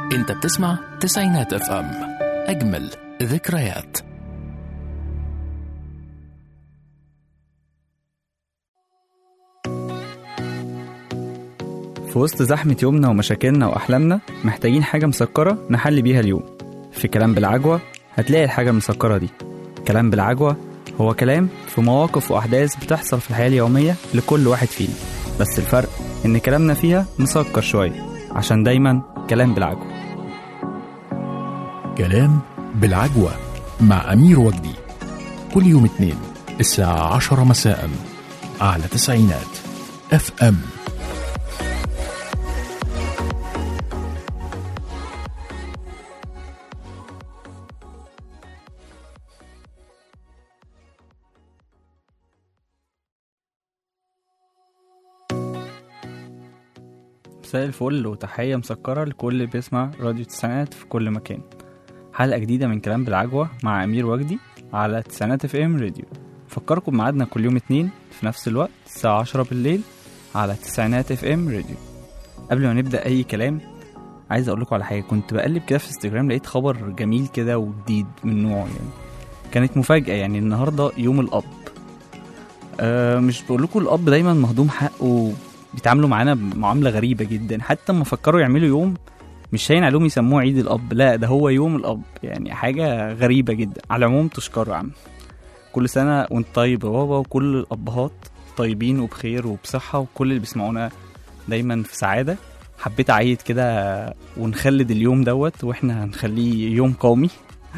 انت بتسمع تسعينات اف ام اجمل ذكريات في وسط زحمة يومنا ومشاكلنا وأحلامنا محتاجين حاجة مسكرة نحل بيها اليوم في كلام بالعجوة هتلاقي الحاجة المسكرة دي كلام بالعجوة هو كلام في مواقف وأحداث بتحصل في الحياة اليومية لكل واحد فينا بس الفرق إن كلامنا فيها مسكر شوية عشان دايما كلام بالعجوة كلام بالعجوة مع أمير وجدي كل يوم اثنين الساعة عشرة مساء على تسعينات اف ام مساء الفل وتحية مسكرة لكل اللي بيسمع راديو تسعينات في كل مكان حلقة جديدة من كلام بالعجوة مع أمير وجدي على تسعينات اف ام راديو فكركم بميعادنا كل يوم اتنين في نفس الوقت الساعة عشرة بالليل على تسعينات اف ام راديو قبل ما نبدأ أي كلام عايز أقول لكم على حاجة كنت بقلب كده في انستجرام لقيت خبر جميل كده وجديد من نوعه يعني كانت مفاجأة يعني النهاردة يوم الأب أه مش بقول لكم الأب دايما مهضوم حقه بيتعاملوا معانا بمعاملة غريبة جدا حتى لما فكروا يعملوا يوم مش هين عليهم يسموه عيد الأب لا ده هو يوم الأب يعني حاجة غريبة جدا على العموم تشكروا يا عم كل سنة وانت طيب يا بابا وكل الأبهات طيبين وبخير وبصحة وكل اللي بيسمعونا دايما في سعادة حبيت أعيد كده ونخلد اليوم دوت واحنا هنخليه يوم قومي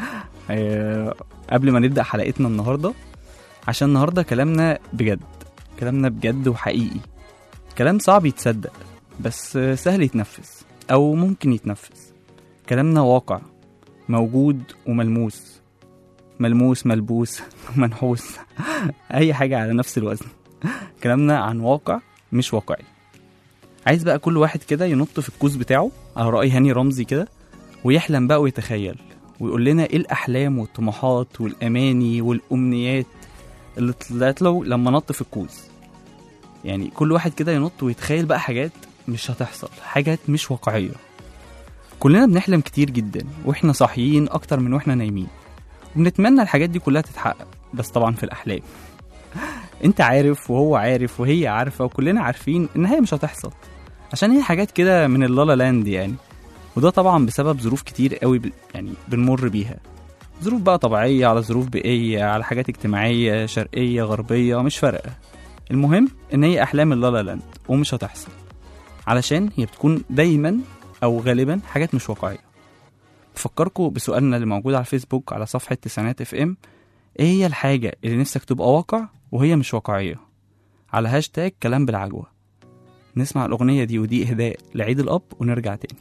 آه، قبل ما نبدأ حلقتنا النهاردة عشان النهاردة كلامنا بجد كلامنا بجد وحقيقي كلام صعب يتصدق بس سهل يتنفذ أو ممكن يتنفذ كلامنا واقع موجود وملموس ملموس ملبوس منحوس أي حاجة على نفس الوزن كلامنا عن واقع مش واقعي عايز بقى كل واحد كده ينط في الكوز بتاعه على رأي هاني رمزي كده ويحلم بقى ويتخيل ويقول لنا ايه الأحلام والطموحات والأماني والأمنيات اللي طلعت له لما نط في الكوز يعني كل واحد كده ينط ويتخيل بقى حاجات مش هتحصل حاجات مش واقعية كلنا بنحلم كتير جدا واحنا صاحيين اكتر من واحنا نايمين وبنتمنى الحاجات دي كلها تتحقق بس طبعا في الاحلام انت عارف وهو عارف وهي عارفة وكلنا عارفين ان هي مش هتحصل عشان هي حاجات كده من اللالا لاند يعني وده طبعا بسبب ظروف كتير قوي ب... يعني بنمر بيها ظروف بقى طبيعية على ظروف بيئية على حاجات اجتماعية شرقية غربية مش فارقة المهم ان هي احلام اللالا لاند ومش هتحصل علشان هي بتكون دايما او غالبا حاجات مش واقعيه بفكركم بسؤالنا اللي موجود على الفيسبوك على صفحه تسعينات اف ام ايه هي الحاجه اللي نفسك تبقى واقع وهي مش واقعيه على هاشتاج كلام بالعجوه نسمع الاغنيه دي ودي اهداء لعيد الاب ونرجع تاني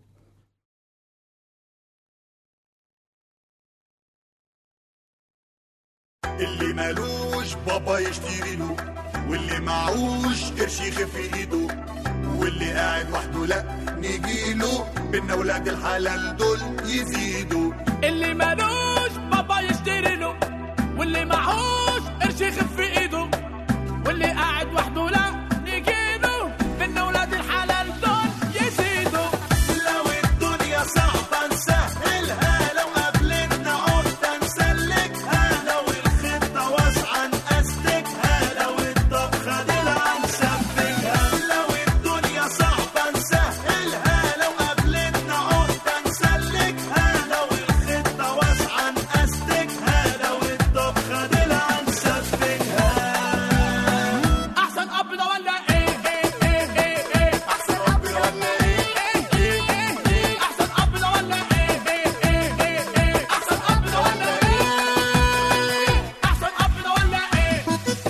اللي مالوش بابا يشتري له واللي معوش قرش يخف ايده واللي قاعد وحده لا نجيله بينا ولاد الحلال دول يزيدوا اللي مالوش بابا يشتري له واللي معهوش قرش يخف في ايده واللي قاعد وحده لا نجيله بينا ولاد الحلال دول يزيدوا لو الدنيا صعبة نسهلها لو قابلنا عقدة نسلكها لو الخطة واسعة نأستكها لو الطبخة دلع نسبكها لو الدنيا صعبة نسهلها لو قابلنا عقدة نسلكها لو الخطة واسعة نأستكها لو الطبخة دلع نسبكها احسن اب ده ولا ايه ايه ايه ايه ايه احسن اب ده ولا ايه ايه ايه ايه ايه احسن اب ده ولا ايه ايه ايه ايه ايه احسن اب ده ولا ايه احسن اب ده ولا ايه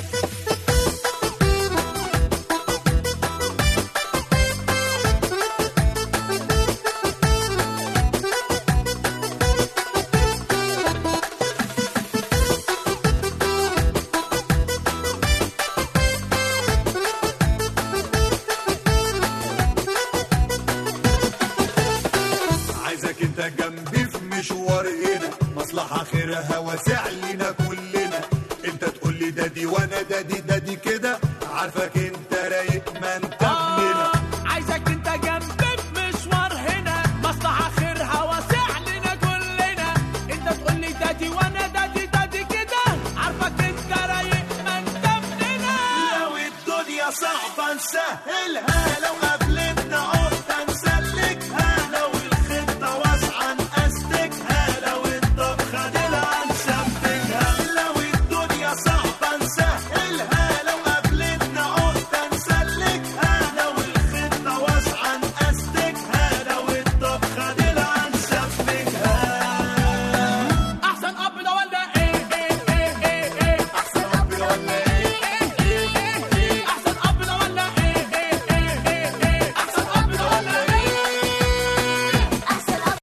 عايزك انت جنبي في مشوار هنا مصلحة خيرها واسع لينا كلنا انت تقول لي دادي وانا دادي دادي كده عارفك انت رايق ما انت ابننا عايزك انت جنبي في مشوار هنا مصلحة صعبة نسهلها لو قابلتنا عقدة نسلكها لو الخطة واسعة نأستكها لو الطبخة دلع نسبكها لو الدنيا صعبة نسهلها لو قابلتنا عقدة نسلكها لو الخطة واسعة نأستكها لو الطبخة دلع نسبكها احسن اب ده ولا ايه ايه ايه ايه ايه احسن اب ده ولا ايه ايه ايه ايه احسن اب ده ولا ايه ايه ايه ايه ايه احسن اب ده ولا ايه احسن اب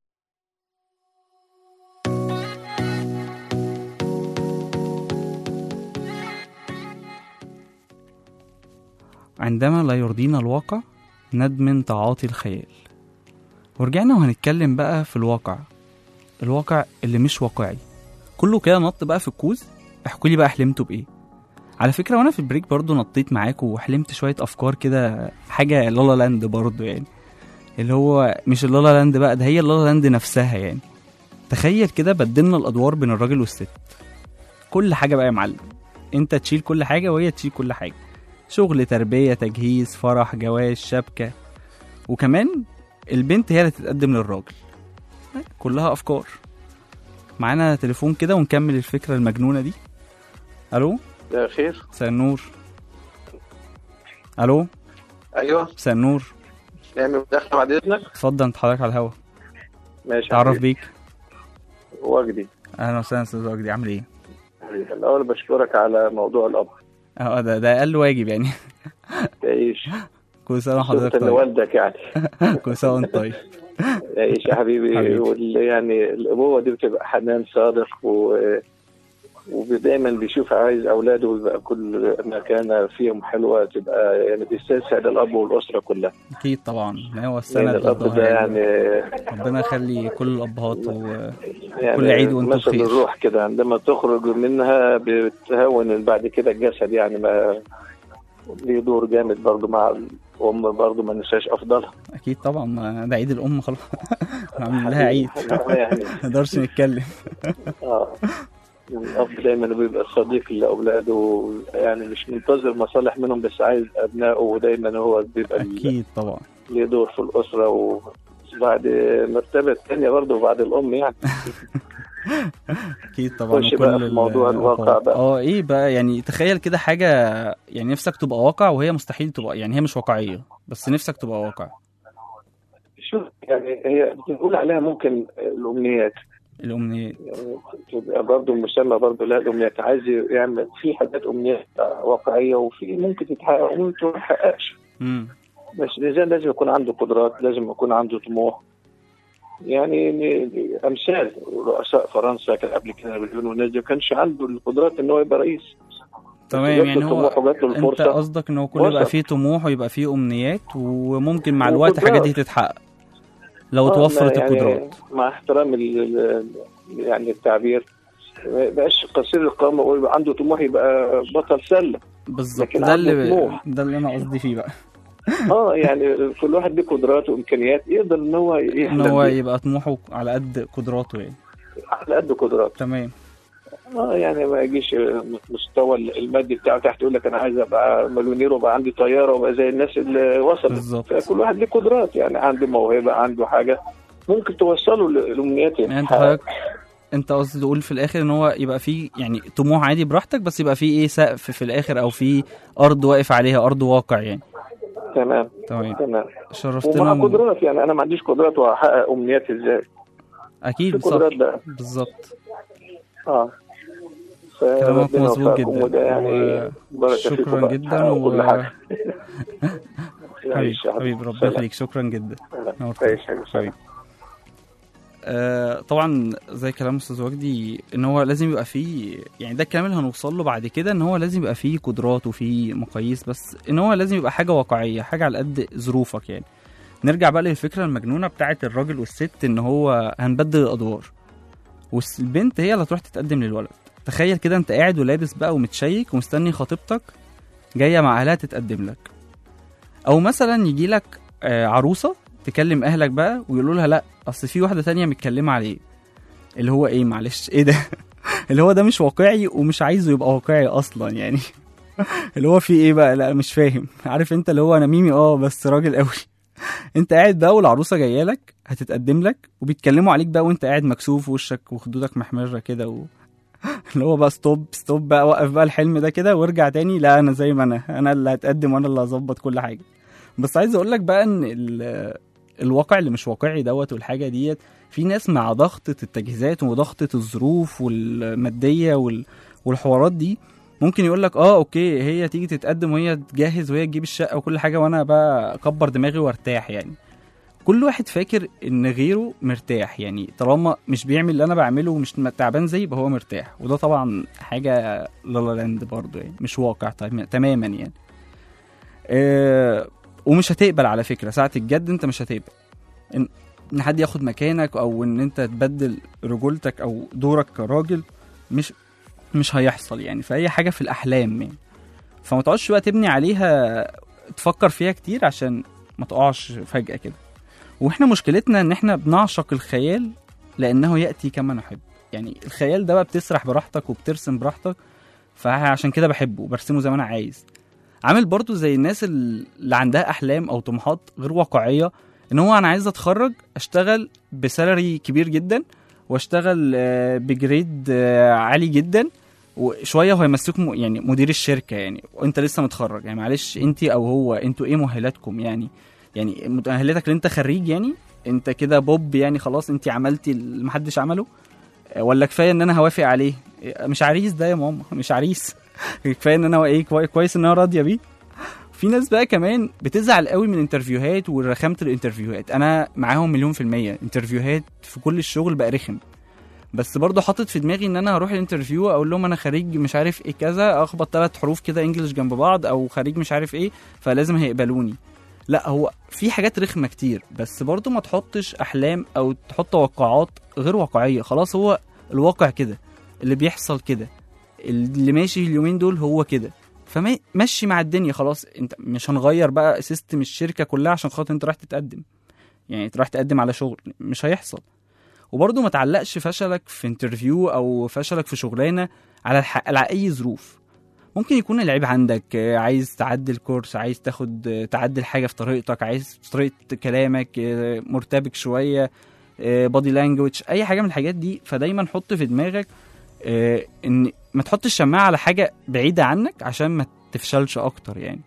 عندما لا يرضينا الواقع ندمن تعاطي الخيال ورجعنا وهنتكلم بقى في الواقع الواقع اللي مش واقعي كله كده نط بقى في الكوز احكوا لي بقى حلمتوا بايه على فكره وانا في البريك برضو نطيت معاكم وحلمت شويه افكار كده حاجه لالا لاند برضو يعني اللي هو مش اللالا لاند بقى ده هي اللالا لاند نفسها يعني تخيل كده بدلنا الادوار بين الراجل والست كل حاجه بقى يا معلم انت تشيل كل حاجه وهي تشيل كل حاجه شغل تربية تجهيز فرح جواز شبكة وكمان البنت هي اللي تتقدم للراجل كلها أفكار معانا تليفون كده ونكمل الفكرة المجنونة دي ألو يا خير مساء النور ألو ايوه مساء النور نعمل مداخله بعد اذنك اتفضل انت حضرتك على الهوا ماشي تعرف حبيبي. بيك وجدي أهلا وسهلا أستاذ وجدي عامل إيه؟ الاول بشكرك على موضوع الاب اه ده ده أقل واجب يعني تعيش كل سنة شفت وحضرتك ان طيب والدك يعني كل سنة وأنت طيب تعيش يا حبيبي, حبيبي. واللي يعني الابوه دي بتبقى حنان صادق و ودايما بيشوف عايز اولاده يبقى كل مكانه فيهم حلوه تبقى يعني بيستسعد الاب والاسره كلها أكيد طبعا ما هو يعني السند الاب ده والظهر يعني ربنا يخلي كل الأبهات و... يعني كل عيد وانتم مثل بخير. الروح كده عندما تخرج منها بتهون بعد كده الجسد يعني ما ليه دور جامد برضو مع الام برضو ما ننساش افضلها اكيد طبعا ما ده عيد الام خلاص عاملين لها عيد يعني ما نقدرش نتكلم اه الاب دايما بيبقى صديق لاولاده يعني مش منتظر مصالح منهم بس عايز ابنائه ودايما هو بيبقى ال- اكيد طبعا ليه دور في الاسره وبعد مرتبه ثانيه برضه بعد الام يعني اكيد طبعا خش بقى في ال- موضوع الواقع الأبهات. بقى. اه ايه بقى يعني تخيل كده حاجه يعني نفسك تبقى واقع وهي مستحيل تبقى يعني هي مش واقعيه بس نفسك تبقى واقع شوف يعني هي بنقول عليها ممكن الامنيات الامنيات يعني تبقى برضه المسمى برضه لها الامنيات عايز يعمل في حاجات امنيات واقعيه وفي ممكن تتحقق وممكن ما تتحققش امم بس الانسان لازم يكون عنده قدرات لازم يكون عنده طموح يعني ن- امثال رؤساء فرنسا كان قبل كده نابليون والناس دي ما كانش عنده القدرات ان هو يبقى رئيس تمام جات له يعني هو طموح وجات له انت الفرصه قصدك ان هو كل يبقى وصل. فيه طموح ويبقى فيه امنيات وممكن مع الوقت وقدرات. الحاجات دي تتحقق لو آه، توفرت ما يعني القدرات مع احترام ال- ال- يعني التعبير ما يبقاش قصير القامه ويبقى عنده طموح يبقى بطل سله بالظبط لكن ده عنده اللي طموح. ده اللي انا قصدي فيه بقى اه يعني كل واحد له قدرات وامكانيات يقدر ان هو ان يحلم هو بيها يبقى طموحه على قد قدراته يعني على قد قدراته تمام اه يعني ما يجيش مستوى المادي بتاعه تحت يقول لك انا عايز ابقى مليونير وابقى عندي طياره وابقى زي الناس اللي وصلت بالظبط فكل واحد له قدرات يعني عنده موهبه عنده حاجه ممكن توصله لامنياته يعني انت حضرتك انت قصدي تقول في الاخر ان هو يبقى فيه يعني طموح عادي براحتك بس يبقى فيه ايه سقف في الاخر او فيه ارض واقف عليها ارض واقع يعني تمام تمام تمام شرفتنا ومع قدرات يعني انا ما عنديش قدرات وهحقق امنياتي ازاي اكيد في صح قدرات بقى بالظبط اه كلامك فربنا مظبوط يوفقكم جدا. وده يعني و- بركه شكراً فيكم بقى. جداً تحققوا و- كل حاجه حبيبي يعيش يا حبيبي ربنا سلام. يخليك شكرا جدا نورت. يعيش يا حبيبي آه طبعا زي كلام استاذ وجدي ان هو لازم يبقى فيه يعني ده الكلام اللي هنوصل له بعد كده ان هو لازم يبقى فيه قدرات وفيه مقاييس بس ان هو لازم يبقى حاجه واقعيه حاجه على قد ظروفك يعني نرجع بقى للفكره المجنونه بتاعه الراجل والست ان هو هنبدل الادوار والبنت هي اللي هتروح تتقدم للولد تخيل كده انت قاعد ولابس بقى ومتشيك ومستني خطيبتك جايه مع اهلها تتقدم لك او مثلا يجي لك عروسه تكلم اهلك بقى ويقولوا لها لا اصل في واحده تانية متكلمه عليه اللي هو ايه معلش ايه ده اللي هو ده مش واقعي ومش عايزه يبقى واقعي اصلا يعني اللي هو في ايه بقى لا مش فاهم عارف انت اللي هو انا ميمي اه بس راجل قوي انت قاعد بقى والعروسه جايه لك هتتقدم لك وبيتكلموا عليك بقى وانت قاعد مكسوف وشك وخدودك محمره كده و... اللي هو بقى ستوب ستوب بقى وقف بقى الحلم ده كده وارجع تاني لا انا زي ما انا انا اللي هتقدم وانا اللي هظبط كل حاجه بس عايز اقول لك بقى ان ال... الواقع اللي مش واقعي دوت والحاجه ديت في ناس مع ضغطة التجهيزات وضغطة الظروف والمادية وال... والحوارات دي ممكن يقول لك اه اوكي هي تيجي تتقدم وهي تجهز وهي تجيب الشقه وكل حاجه وانا بقى اكبر دماغي وارتاح يعني كل واحد فاكر ان غيره مرتاح يعني طالما مش بيعمل اللي انا بعمله ومش تعبان زيي يبقى هو مرتاح وده طبعا حاجه لالا لاند برضه يعني مش واقع تم- تماما يعني آه ومش هتقبل على فكره ساعه الجد انت مش هتقبل ان ان حد ياخد مكانك او ان انت تبدل رجولتك او دورك كراجل مش مش هيحصل يعني فهي حاجه في الاحلام يعني فما تقعدش بقى تبني عليها تفكر فيها كتير عشان ما تقعش فجاه كده واحنا مشكلتنا ان احنا بنعشق الخيال لانه ياتي كما نحب يعني الخيال ده بقى بتسرح براحتك وبترسم براحتك فعشان كده بحبه وبرسمه زي ما انا عايز عامل برضو زي الناس اللي عندها احلام او طموحات غير واقعيه ان هو انا عايز اتخرج اشتغل بسالري كبير جدا واشتغل آه، بجريد آه، عالي جدا وشويه وهيمسكوا يعني مدير الشركه يعني وانت لسه متخرج يعني معلش انت او هو انتوا ايه مؤهلاتكم يعني يعني مؤهلاتك اللي انت خريج يعني انت كده بوب يعني خلاص انت عملتي اللي محدش عمله آه، ولا كفايه ان انا هوافق عليه آه، مش عريس ده يا ماما مش عريس كفايه ان انا ايه كوي- كويس ان انا راضيه بيه في ناس بقى كمان بتزعل قوي من الانترفيوهات ورخامه الانترفيوهات انا معاهم مليون في الميه انترفيوهات في كل الشغل بقى رخم بس برضه حاطط في دماغي ان انا هروح الانترفيو اقول لهم انا خريج مش عارف ايه كذا اخبط ثلاث حروف كده انجلش جنب بعض او خريج مش عارف ايه فلازم هيقبلوني لا هو في حاجات رخمه كتير بس برضه ما تحطش احلام او تحط توقعات غير واقعيه خلاص هو الواقع كده اللي بيحصل كده اللي ماشي اليومين دول هو كده فمشي مع الدنيا خلاص انت مش هنغير بقى سيستم الشركه كلها عشان خاطر انت رايح تتقدم يعني تروح تقدم على شغل مش هيحصل وبرضه ما تعلقش فشلك في انترفيو او فشلك في شغلانه على الح... على اي ظروف ممكن يكون العيب عندك آه، عايز تعدل كورس عايز تاخد آه، تعدل حاجه في طريقتك عايز طريقه كلامك آه، مرتبك شويه بادي لانجوج اي حاجه من الحاجات دي فدايما حط في دماغك آه، ان ما تحطش الشماعه على حاجه بعيده عنك عشان ما تفشلش اكتر يعني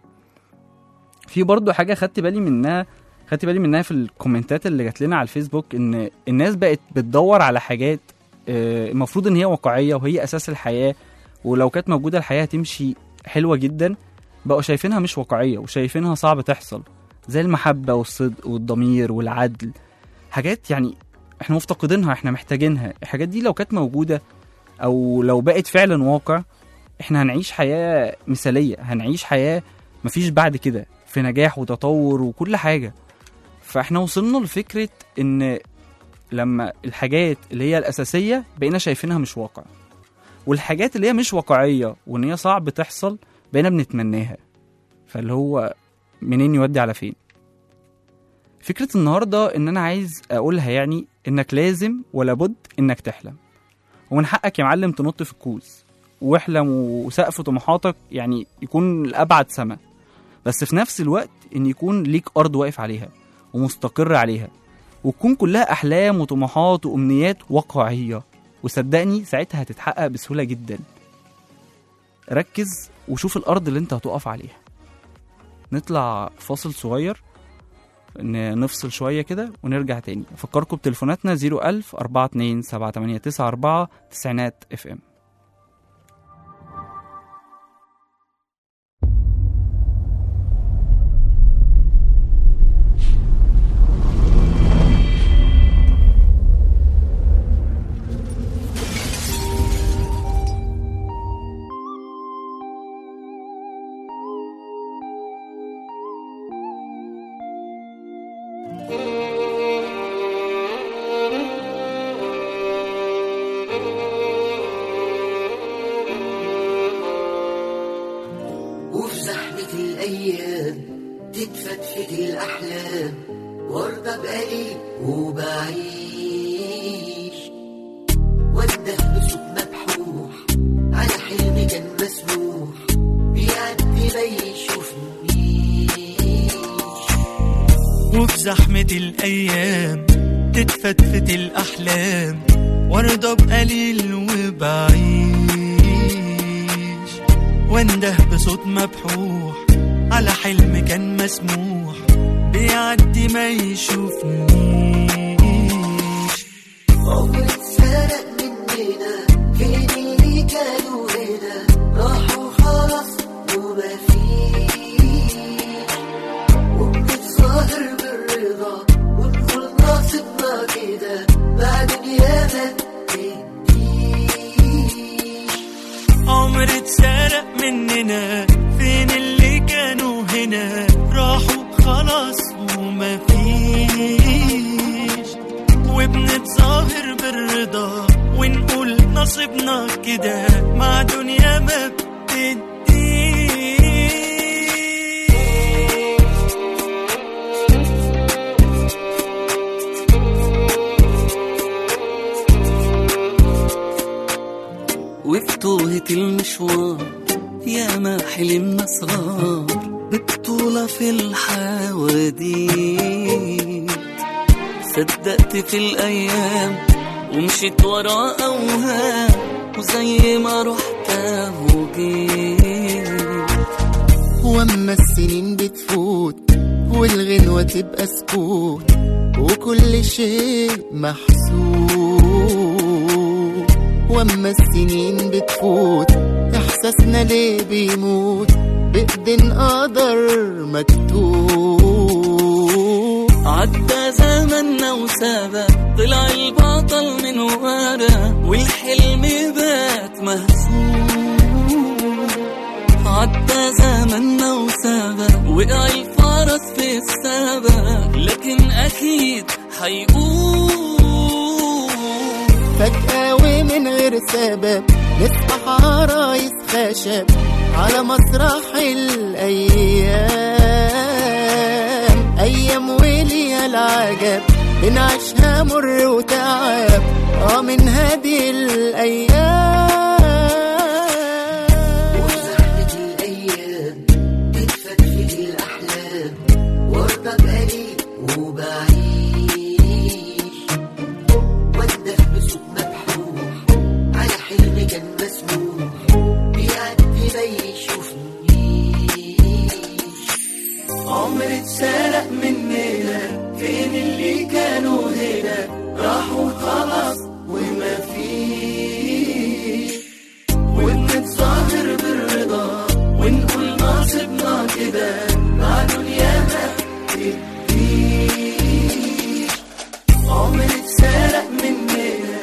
في برضو حاجه خدت بالي منها خدت بالي منها في الكومنتات اللي جات لنا على الفيسبوك ان الناس بقت بتدور على حاجات آه، المفروض ان هي واقعيه وهي اساس الحياه ولو كانت موجوده الحياه هتمشي حلوه جدا بقوا شايفينها مش واقعيه وشايفينها صعب تحصل زي المحبه والصدق والضمير والعدل حاجات يعني احنا مفتقدينها احنا محتاجينها الحاجات دي لو كانت موجوده او لو بقت فعلا واقع احنا هنعيش حياه مثاليه هنعيش حياه مفيش بعد كده في نجاح وتطور وكل حاجه فاحنا وصلنا لفكره ان لما الحاجات اللي هي الاساسيه بقينا شايفينها مش واقع والحاجات اللي هي مش واقعيه وان هي صعب تحصل بقينا بنتمناها فاللي هو منين يودي على فين فكرة النهاردة إن أنا عايز أقولها يعني إنك لازم ولا بد إنك تحلم ومن حقك يا معلم تنط في الكوز واحلم وسقف طموحاتك يعني يكون لأبعد سما بس في نفس الوقت إن يكون ليك أرض واقف عليها ومستقر عليها وتكون كلها أحلام وطموحات وأمنيات واقعية وصدقني ساعتها هتتحقق بسهولة جدا ركز وشوف الأرض اللي أنت هتقف عليها نطلع فاصل صغير ن- نفصل شوية كده ونرجع تاني أفكركم بتليفوناتنا 01000 42 7894 تسعينات اف ام وفي زحمة الأيام تتفتفت الأحلام وارضى بقليل وبعيش وانده بصوت مبحوح على حلم كان مسموح بيعلى وفي زحمة الأيام تتفتفت الأحلام وارضى بقليل وبعيش وانده بصوت مبحوح على حلم كان مسموح بيعدي ما يشوفنيش عمر اتسرق مننا فين اللي كانوا هنا راحوا خلاص وما فيش وبنتظاهر بالرضا ونقول ناصبنا كده بعد اليابة تديش عمر اتسرق مننا فين اللي كانوا هنا راحوا خلاص وما فيش وبنتظاهر بالرضا ونقول نصيبنا كده مع دنيا ما بتديش وفي توهة المشوار يا ما حلمنا صغار ببطولة في الحواديت صدقت في الأيام ومشيت ورا أوهام وزي ما رحت وجيت واما السنين بتفوت والغنوة تبقى سكوت وكل شيء محسوب واما السنين بتفوت احساسنا ليه بيموت بإيدين قدر مكتوب عدى زمننا وسابق طلع البطل من ورا والحلم بات مهزوم عدى زمننا وسابق وقع الفرس في السبق لكن أكيد حيقوم فجأة ومن غير سبب نصبح عرايس خشب على مسرح الأيام أيام وليها العجب بنعيشها مر وتعب اه من هذه الأيام وزحمة الأيام تتفتفت الأحلام وارضى بقليل وبعيش وانده بصوت مبحوح على حلم كان مسموح بيعدي ما يشوفنيش عمر اتسرق مننا فين اللي كانوا هنا راحوا خلاص وما فيش وبنتظاهر بالرضا ونقول ناصبنا كده مع دنيا ما تديش عمر اتسرق مننا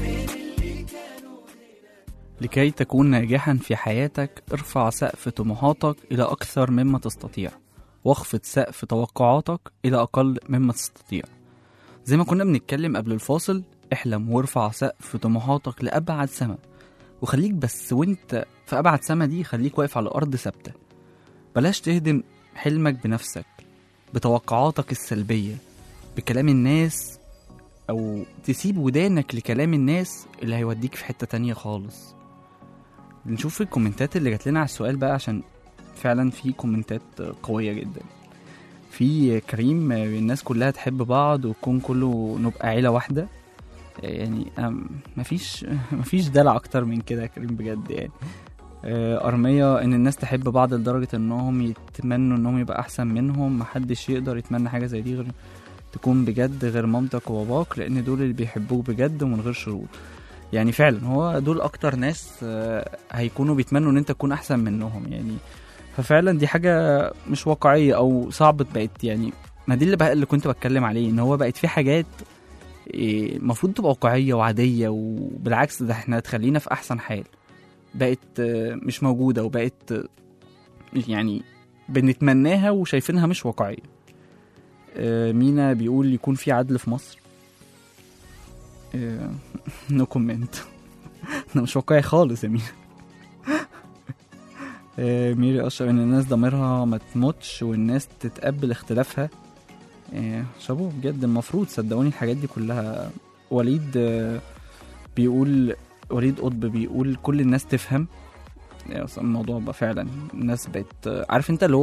لكي تكون ناجحا في حياتك ارفع سقف طموحاتك إلى أكثر مما تستطيع واخفض سقف توقعاتك إلى أقل مما تستطيع زي ما كنا بنتكلم قبل الفاصل احلم وارفع سقف طموحاتك لأبعد سما وخليك بس وانت في أبعد سما دي خليك واقف على أرض ثابتة بلاش تهدم حلمك بنفسك بتوقعاتك السلبية بكلام الناس أو تسيب ودانك لكلام الناس اللي هيوديك في حتة تانية خالص نشوف الكومنتات اللي جات لنا على السؤال بقى عشان فعلا في كومنتات قوية جدا في كريم الناس كلها تحب بعض والكون كله نبقى عيلة واحدة يعني أم- مفيش مفيش دلع أكتر من كده يا كريم بجد يعني آه، أرمية إن الناس تحب بعض لدرجة إنهم يتمنوا إنهم يبقى أحسن منهم محدش يقدر يتمنى حاجة زي دي غير تكون بجد غير مامتك وباباك لأن دول اللي بيحبوك بجد ومن غير شرور يعني فعلا هو دول أكتر ناس آه، هيكونوا بيتمنوا إن أنت تكون أحسن منهم يعني ففعلا دي حاجة مش واقعية أو صعبة بقت يعني ما دي اللي بقى اللي كنت بتكلم عليه إن هو بقت في حاجات إيه، المفروض تبقى واقعية وعادية وبالعكس ده احنا تخلينا في أحسن حال بقت آه، مش موجودة وبقت آه، يعني بنتمناها وشايفينها مش واقعية آه، مينا بيقول يكون في عدل في مصر نو كومنت انا مش واقعي خالص يا مينا آه، ميري اشرف ان الناس ضميرها ما تموتش والناس تتقبل اختلافها آه، شابوه بجد المفروض صدقوني الحاجات دي كلها وليد آه، بيقول وليد قطب بيقول كل الناس تفهم يعني أصلاً الموضوع بقى فعلا الناس بقت آه، عارف انت اللي هو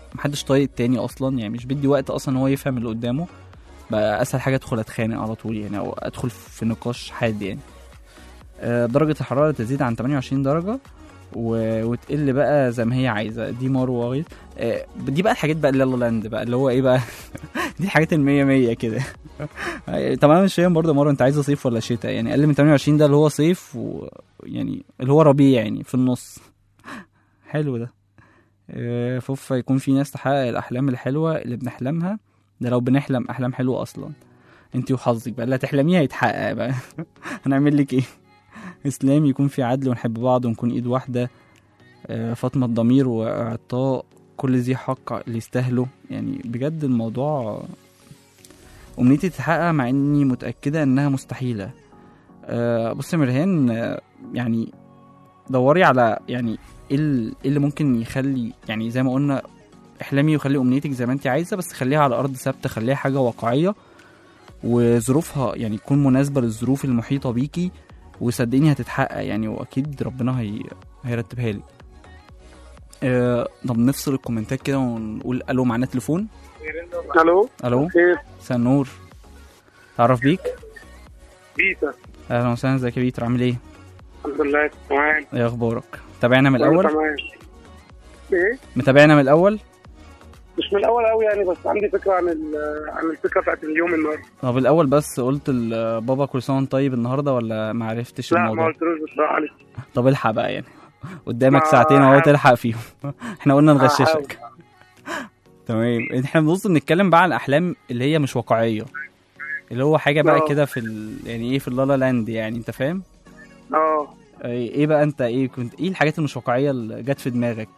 محدش طايق التاني اصلا يعني مش بدي وقت اصلا ان هو يفهم اللي قدامه بقى اسهل حاجه ادخل اتخانق على طول يعني او ادخل في نقاش حاد يعني آه، درجه الحراره تزيد عن 28 درجه و... وتقل بقى زي ما هي عايزه دي مروه وغيظ آه، دي بقى الحاجات بقى اللالا لاند بقى اللي هو ايه بقى دي الحاجات المية مية كده طب انا مش فاهم برضه مره انت عايزه صيف ولا شتاء يعني اقل من 28 ده اللي هو صيف ويعني اللي هو ربيع يعني في النص حلو ده آه، فوف يكون في ناس تحقق الاحلام الحلوه اللي بنحلمها ده لو بنحلم احلام حلوه اصلا انت وحظك بقى اللي هتحلميها يتحقق بقى هنعمل لك ايه اسلام يكون في عدل ونحب بعض ونكون ايد واحده آه، فاطمه الضمير واعطاء كل ذي حق اللي يستاهله يعني بجد الموضوع امنيتي تتحقق مع اني متاكده انها مستحيله آه، بص يا مرهان آه، يعني دوري على يعني ايه ال- إيه اللي ممكن يخلي يعني زي ما قلنا احلمي وخلي امنيتك زي ما انت عايزه بس خليها على ارض ثابته خليها حاجه واقعيه وظروفها يعني تكون مناسبه للظروف المحيطه بيكي وصدقيني هتتحقق يعني واكيد ربنا هي... هيرتبها لك آه، طب نفصل الكومنتات كده ونقول الو معانا تليفون الو الو خير مساء النور تعرف بيك بيتا اهلا وسهلا ازيك يا بيتر عامل ايه الحمد لله تمام ايه اخبارك تابعنا من كله الاول تمام ايه متابعنا من الاول مش من الاول قوي يعني بس عندي فكره عن ال- عن الفكره بتاعت اليوم النهارده طب الاول بس قلت لبابا كل سنه وانت طيب النهارده ولا ما عرفتش لا ما الموضوع قلتلوش بصراحه لسه طب الحق بقى يعني قدامك ما- ساعتين اهو تلحق فيهم احنا قلنا هحاول. نغششك تمام احنا بنبص بنتكلم بقى عن الاحلام اللي هي مش واقعيه اللي هو حاجه بقى آه. كده في ال... يعني ايه في اللالا لاند يعني انت فاهم اه ايه إيه بقى انت ايه كنت ايه الحاجات المش واقعيه اللي جت في دماغك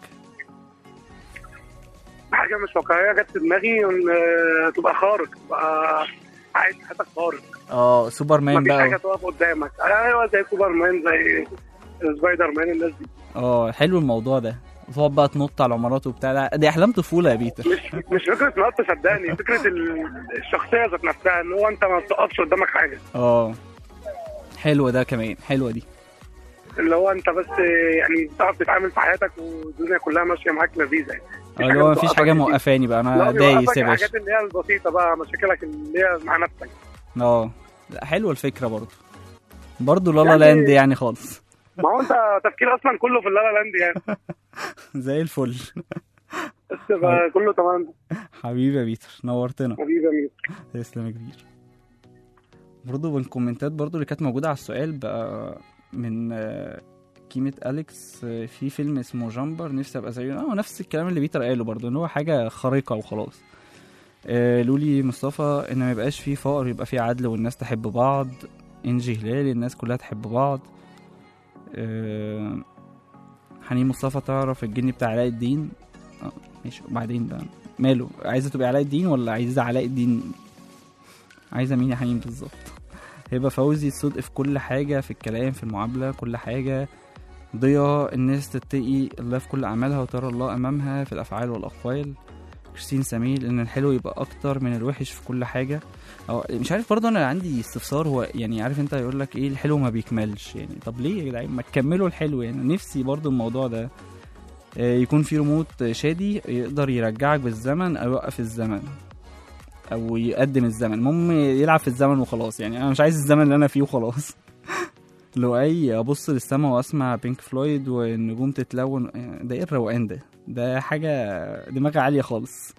حاجه مش واقعيه جت في دماغي ان آه، تبقى خارق تبقى عايش حياتك خارق اه سوبرمان مفيش حاجه بقى تقف قدامك ايوه زي سوبر مان زي سبايدر مان الناس دي اه حلو الموضوع ده تقعد بقى تنط على العمارات وبتاع لا، دي احلام طفوله يا بيتر مش مش فكره نط صدقني فكره ال- الشخصيه ذات نفسها ان هو انت ما بتقفش قدامك حاجه اه حلوه ده كمان حلوه دي اللي هو انت بس يعني بتعرف تتعامل في حياتك والدنيا كلها ماشيه معاك لذيذه يعني اه اللي هو مفيش حاجه موقفاني بقى انا لا دايس بيوقفك يا باشا الحاجات اللي هي البسيطه بقى مشاكلك اللي هي مع نفسك اه لا حلوه الفكره برضه برضه لالا يعني- لاند يعني خالص ما هو انت تفكير اصلا كله في اللالا لاند يعني زي الفل بس بقى كله تمام حبيبي يا بيتر نورتنا حبيبي يا ميت تسلم يا كبير برضه من الكومنتات برضه اللي كانت موجودة على السؤال بقى من آه، كيمة أليكس آه، في فيلم اسمه جامبر نفسي أبقى زيه اه نفس الكلام اللي بيتر قاله برضه إن هو حاجة خارقة وخلاص آه، لولي مصطفى إن ما يبقاش فيه فقر يبقى فيه عدل والناس تحب بعض إنجي هلال الناس كلها تحب بعض آه، حنين مصطفى تعرف الجني بتاع علاء الدين اه ماشي وبعدين بقى ماله عايزة تبقى علاء الدين ولا عايزة علاء الدين عايزة مين يا حنين بالظبط هبة فوزي الصدق في كل حاجة في الكلام في المعاملة كل حاجة ضياء الناس تتقي الله في كل أعمالها وترى الله أمامها في الأفعال والأقوال كريستين سميل إن الحلو يبقى أكتر من الوحش في كل حاجة أو مش عارف برضه أنا عندي استفسار هو يعني عارف أنت يقول لك إيه الحلو ما بيكملش يعني طب ليه يا جدعان ما تكملوا الحلو يعني نفسي برضه الموضوع ده آه، يكون في ريموت شادي يقدر يرجعك بالزمن أو يوقف الزمن او يقدم الزمن المهم يلعب في الزمن وخلاص يعني انا مش عايز الزمن اللي انا فيه وخلاص لو اي ابص للسما واسمع بينك فلويد والنجوم تتلون ده ايه الروقان ده ده حاجه دماغ عاليه خالص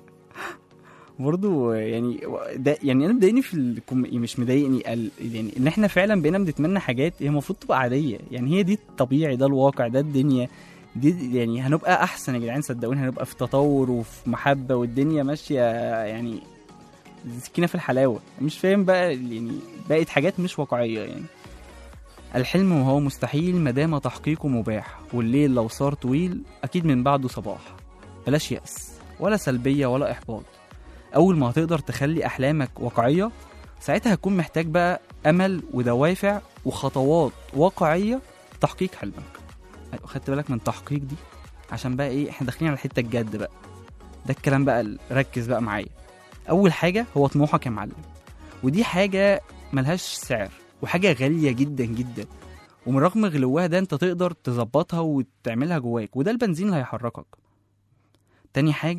برضو يعني ده يعني انا مضايقني في الكم... مش مضايقني ال... يعني ان احنا فعلا بقينا بنتمنى حاجات هي المفروض تبقى عاديه يعني هي دي الطبيعي ده الواقع ده الدنيا دي يعني هنبقى احسن يا جدعان صدقوني هنبقى في تطور وفي محبه والدنيا ماشيه يعني سكينه في الحلاوه مش فاهم بقى يعني بقت حاجات مش واقعيه يعني الحلم وهو مستحيل مدام تحقيقه مباح والليل لو صار طويل اكيد من بعده صباح بلاش يأس ولا سلبيه ولا احباط اول ما هتقدر تخلي احلامك واقعيه ساعتها هتكون محتاج بقى امل ودوافع وخطوات واقعيه تحقيق حلمك أيوة، خدت بالك من تحقيق دي عشان بقى ايه احنا داخلين على الحته الجد بقى ده الكلام بقى ال- ركز بقى معايا اول حاجه هو طموحك يا معلم ودي حاجه ملهاش سعر وحاجه غاليه جدا جدا ومن رغم غلوها ده انت تقدر تظبطها وتعملها جواك وده البنزين اللي هيحركك تاني حاجه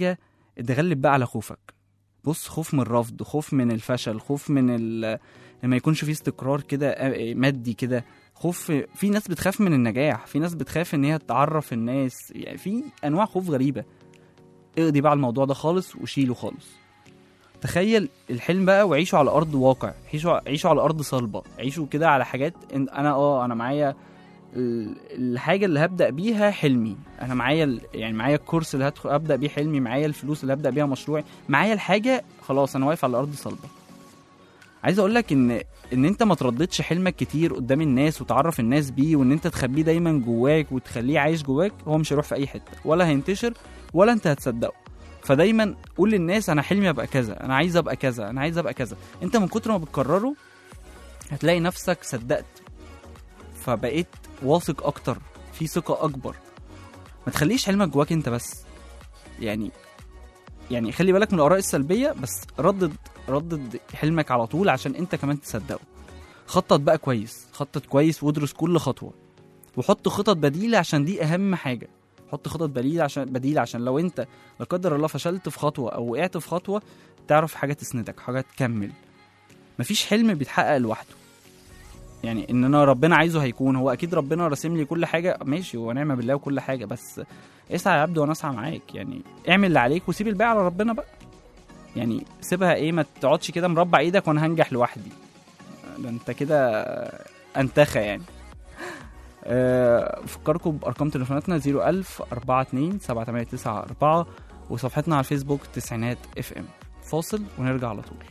اتغلب بقى على خوفك بص خوف من الرفض خوف من الفشل خوف من ال... لما يكونش فيه استقرار كده آه، مادي كده خوف في ناس بتخاف من النجاح في ناس بتخاف ان هي تعرف الناس يعني في انواع خوف غريبه اقضي بقى على الموضوع ده خالص وشيله خالص تخيل الحلم بقى وعيشوا على ارض واقع عيشوا عيشوا على ارض صلبه عيشوا كده على حاجات إن انا اه انا معايا ال- الحاجه اللي هبدا بيها حلمي انا معايا ال- يعني معايا الكورس اللي هدخل ابدا بيه حلمي معايا الفلوس اللي هبدا بيها مشروعي معايا الحاجه خلاص انا واقف على ارض صلبه عايز اقول لك ان ان انت ما ترددش حلمك كتير قدام الناس وتعرف الناس بيه وان انت تخبيه دايما جواك وتخليه عايش جواك هو مش هيروح في اي حته ولا هينتشر ولا انت هتصدقه فدايما قول للناس انا حلمي ابقى كذا انا عايز ابقى كذا انا عايز ابقى كذا انت من كتر ما بتكرره هتلاقي نفسك صدقت فبقيت واثق اكتر في ثقه اكبر ما تخليش حلمك جواك انت بس يعني يعني خلي بالك من الاراء السلبيه بس ردد ردد حلمك على طول عشان انت كمان تصدقه خطط بقى كويس خطط كويس وادرس كل خطوه وحط خطط بديله عشان دي اهم حاجه حط خطط بديله عشان بديله عشان لو انت لا قدر الله فشلت في خطوه او وقعت في خطوه تعرف حاجه تسندك حاجه تكمل مفيش حلم بيتحقق لوحده يعني ان انا ربنا عايزه هيكون هو اكيد ربنا راسم لي كل حاجه ماشي ونعم بالله وكل حاجه بس اسعى يا عبد وانا اسعى معاك يعني اعمل اللي عليك وسيب الباقي على ربنا بقى يعني سيبها ايه ما تقعدش كده مربع ايدك وانا هنجح لوحدي ده انت كده انتخى يعني أه، افكركم بارقام تليفوناتنا 01000 42 7894 وصفحتنا على الفيسبوك تسعينات اف ام فاصل ونرجع على طول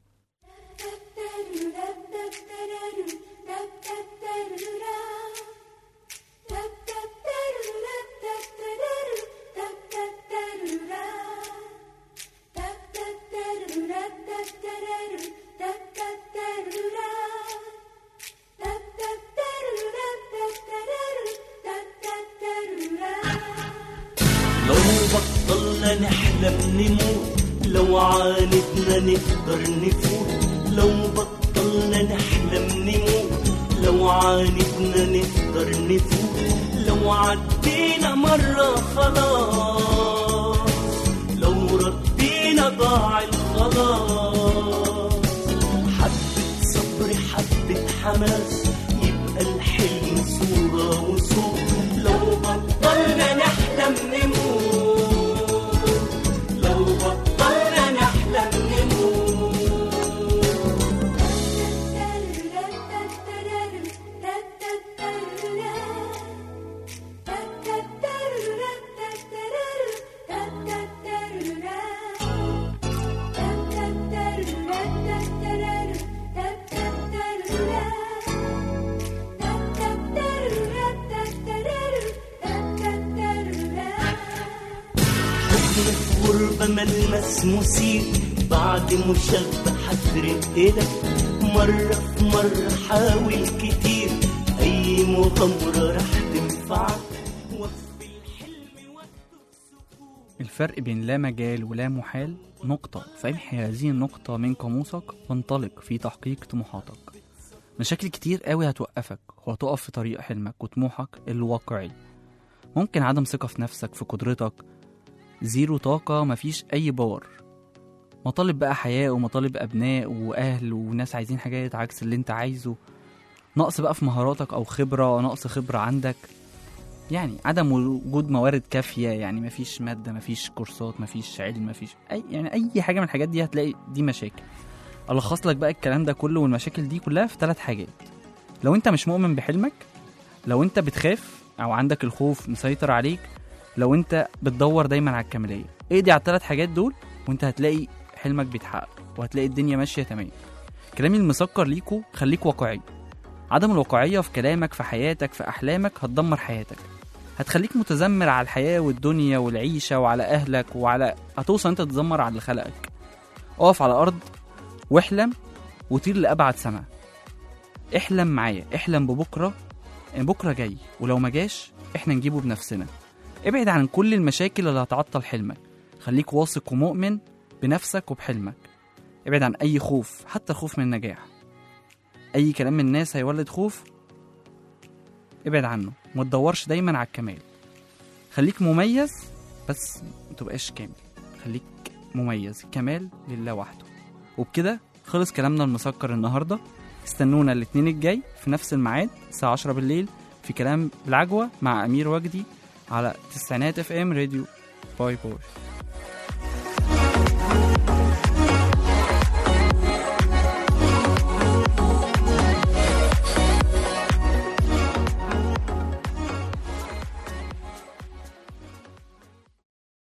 لو بطلنا نحلم نموت لو عاندنا نقدر نفوت لو بطلنا نحلم نموت لو عاندنا نقدر نفوت لو عدينا مرة خلاص لو ردينا ضاع الخلاص حبة صبر حبة حماس يبقى الحلم صورة وصوت لو بطلنا نحلم نموت لو بطلنا نحلم نموت حضن في غربة ملمس مثير بعد مشبع حفرق ايدك مرة في مرة حاول كتير أي مغامرة راح تنفعك وفي الحلم وقته السكون الفرق بين لا مجال ولا محال نقطة فامحي هذه النقطة من قاموسك وانطلق في تحقيق طموحاتك مشاكل كتير قوي هتوقفك وهتقف في طريق حلمك وطموحك الواقعي ممكن عدم ثقة في نفسك في قدرتك زيرو طاقة مفيش أي باور مطالب بقى حياة ومطالب أبناء وأهل وناس عايزين حاجات عكس اللي أنت عايزه نقص بقى في مهاراتك أو خبرة نقص خبرة عندك يعني عدم وجود موارد كافيه يعني مفيش ماده مفيش كورسات مفيش علم مفيش اي يعني اي حاجه من الحاجات دي هتلاقي دي مشاكل الخص لك بقى الكلام ده كله والمشاكل دي كلها في ثلاث حاجات لو انت مش مؤمن بحلمك لو انت بتخاف او عندك الخوف مسيطر عليك لو انت بتدور دايما على الكماليه اقضي على الثلاث حاجات دول وانت هتلاقي حلمك بيتحقق وهتلاقي الدنيا ماشيه تمام كلامي المسكر ليكو خليك واقعي عدم الواقعيه في كلامك في حياتك في احلامك هتدمر حياتك هتخليك متذمر على الحياة والدنيا والعيشة وعلى أهلك وعلى هتوصل أنت تتذمر على اللي خلقك اقف على الأرض واحلم وطير لأبعد سما احلم معايا احلم ببكرة إن بكرة جاي ولو ما جاش احنا نجيبه بنفسنا ابعد عن كل المشاكل اللي هتعطل حلمك خليك واثق ومؤمن بنفسك وبحلمك ابعد عن أي خوف حتى الخوف من النجاح أي كلام من الناس هيولد خوف ابعد عنه ما تدورش دايما على الكمال خليك مميز بس ما تبقاش كامل خليك مميز كمال لله وحده وبكده خلص كلامنا المسكر النهارده استنونا الاثنين الجاي في نفس الميعاد الساعة 10 بالليل في كلام بالعجوة مع أمير وجدي على تسعينات اف ام راديو باي باي